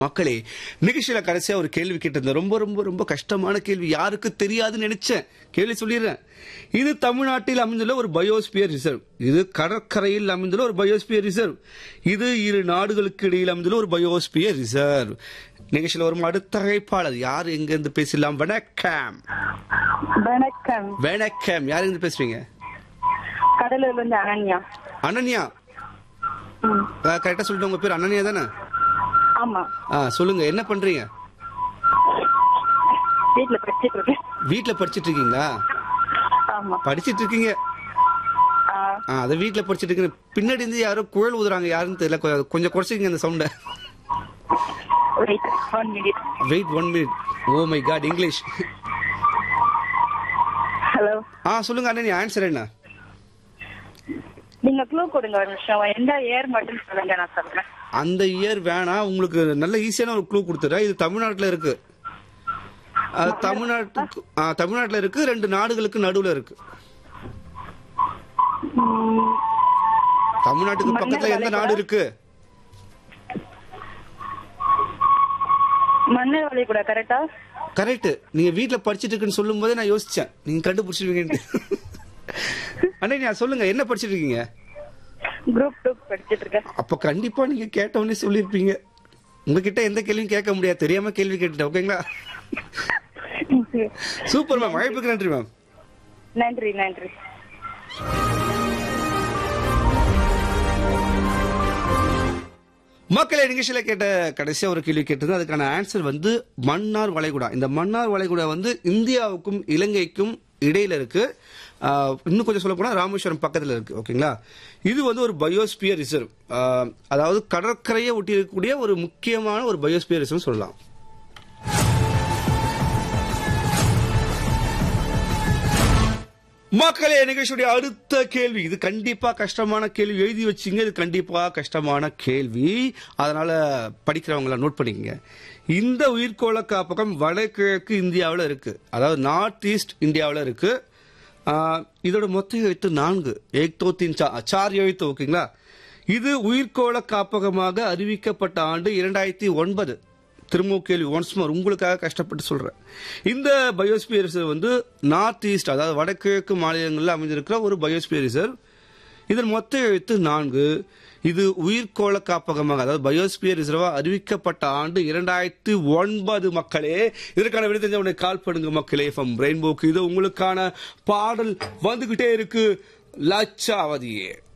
மக்களே நிகழ்ச்சியில கடைசியா ஒரு கேள்வி கேட்டிருந்தேன் ரொம்ப ரொம்ப ரொம்ப கஷ்டமான கேள்வி யாருக்கு தெரியாதுன்னு நினைச்சேன் கேள்வி சொல்லிடுறேன் இது தமிழ்நாட்டில் அமைந்துள்ள ஒரு பயோஸ்பியர் ரிசர்வ் இது கடற்கரையில் அமைந்துள்ள ஒரு பயோஸ்பியர் ரிசர்வ் இது இரு நாடுகளுக்கு இடையில் அமைந்துள்ள ஒரு பயோஸ்பியர் ரிசர்வ் நிகழ்ச்சியில் வரும் அடுத்த அழைப்பாளர் யார் எங்க இருந்து பேசலாம் வணக்கம் வணக்கம் வணக்கம் யார் இருந்து பேசுறீங்க கடலூர்ல இருந்து அனன்யா அனன்யா ம், கரெக்டா சொல்லிட்டு உங்க பேர் அனன்யா தானே ஆமா ஆ சொல்லுங்க என்ன பண்றீங்க வீட்டுல படிச்சிட்டு இருக்கேன் வீட்ல படிச்சிட்டு இருக்கீங்களா ஆமா படிச்சிட்டு இருக்கீங்க ஆ, ஆ அதை வீட்ல படிச்சிட்டு இருக்கீங்க பின்னாடி இருந்து யாரோ குழல் ஊதுறாங்க யாருன்னு தெரியல கொ- கொஞ்சம் குறைச்சிக்கங்க அந்த சவுண்ட wait, one minute. Wait one minute oh my god English hello ஆ சொல்லுங்க அண்ணன் ஆன்சர் என்ன நீங்க க்ளூ கொடுங்க ஒரு நிமிஷம் எந்த ஏர் மட்டும் சொல்லுங்க நான் சொல்றேன் அந்த இயர் வேணாம் உங்களுக்கு நல்ல ஈஸியான ஒரு க்ளூ கொடுத்துறேன் இது தமிழ்நாட்டுல இருக்கு அது தமிழ்நாட்டுக்கு ஆ, தமிழ்நாட்டுல இருக்கு ரெண்டு நாடுகளுக்கு நடுவுல இருக்கு ம், தமிழ்நாட்டுக்கு மன்னர் பக்கத்துல எந்த நாடு வளைகுடா? இருக்கு மன்னர் வழி கூட கரெக்டா கரெக்ட் நீங்க வீட்ல படிச்சிட்டு இருக்குன்னு சொல்லும் போதே நான் யோசிச்சேன் நீங்க கண்டுபிடிச்சிருவீங்கன்னு அண்ணா சொல்லுங்க என்ன படிச்சிட்டு இருக்கீங்க குரூப் டூ படிச்சிட்டு இருக்கேன் அப்ப கண்டிப்பா நீங்க கேட்டவொடனே சொல்லிருப்பீங்க உங்ககிட்ட எந்த கேள்வியும் கேட்க முடியாது தெரியாம கேள்வி கேட்டுட்டேன் ஓகேங்களா சூப்பர் மேம் வாய்ப்புக்கு நன்றி மேம் நன்றி நன்றி மக்களை நிகழ்ச்சியில கேட்ட கடைசியா ஒரு கேள்வி கேட்டது அதுக்கான ஆன்சர் வந்து மன்னார் வளைகுடா இந்த மன்னார் வளைகுடா வந்து இந்தியாவுக்கும் இலங்கைக்கும் இடையில இருக்கு ஆஹ், இன்னும் கொஞ்சம் சொல்ல போனா ராமேஸ்வரம் பக்கத்துல இருக்கு ஓகேங்களா இது வந்து ஒரு பயோஸ்பியர் ரிசர்வ் அதாவது கடற்கரையை ஒட்டி இருக்கக்கூடிய ஒரு முக்கியமான ஒரு பயோஸ்பியர் ரிசர்வ் சொல்லலாம் மக்களே நிகழ்ச்சியுடைய அடுத்த கேள்வி இது கண்டிப்பா கஷ்டமான கேள்வி எழுதி வச்சிங்க இது கண்டிப்பா கஷ்டமான கேள்வி அதனால படிக்கிறவங்கள நோட் பண்ணிக்கங்க இந்த உயிர்கோள காப்பகம் வடகிழக்கு இந்தியாவில் இருக்கு அதாவது நார்த் ஈஸ்ட் இந்தியாவில் இருக்கு ஆஹ், இதோட மொத்த எழுத்து நான்கு ஏக் தோ தீன் சா சார் எழுத்து ஓகேங்களா இது உயிர்கோள காப்பகமாக அறிவிக்கப்பட்ட ஆண்டு இரண்டாயிரத்தி ஒன்பது திரும்ப கேள்வி ஒன்ஸ் மோர் உங்களுக்காக கஷ்டப்பட்டு சொல்றேன் இந்த பயோஸ்பியர் ரிசர்வ் வந்து நார்த் ஈஸ்ட் அதாவது வடகிழக்கு மாநிலங்களில் அமைந்திருக்கிற ஒரு பயோஸ்பியர் ரிசர்வ் இதன் மொத்த எழுத்து நான்கு இது உயிர்கோள காப்பகமாக அதாவது பயோஸ்பியர் ரிசர்வா அறிவிக்கப்பட்ட ஆண்டு இரண்டாயிரத்தி ஒன்பது மக்களே இதற்கான விட தெரிஞ்சவனை கால் பண்ணுங்க மக்களே ஃப்ரம் ரெயின்போக்கு இது உங்களுக்கான பாடல் வந்துகிட்டே இருக்கு லட்சாவதியே